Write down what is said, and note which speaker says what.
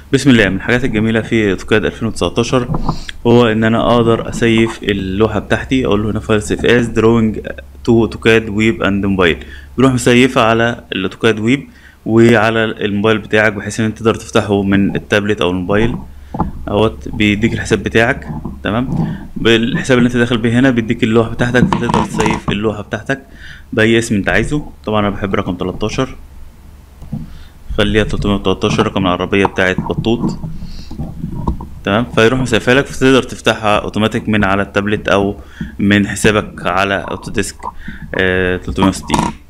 Speaker 1: بسم الله من الحاجات الجميلة في اوتوكاد 2019 هو ان انا اقدر اسيف اللوحة بتاعتي اقول له هنا فايل سيف از دروينج تو اوتوكاد ويب اند موبايل بيروح مسيفها على الاوتوكاد ويب وعلى الموبايل بتاعك بحيث ان انت تقدر تفتحه من التابلت او الموبايل اهوت بيديك الحساب بتاعك تمام بالحساب اللي انت داخل بيه هنا بيديك اللوحة بتاعتك فتقدر تسيف اللوحة بتاعتك بأي اسم انت عايزه طبعا انا بحب رقم 13 خليها 313 رقم العربية بتاعت بطوط تمام فيروح مسافة لك فتقدر تفتحها اوتوماتيك من على التابلت او من حسابك على اوتوديسك آه 360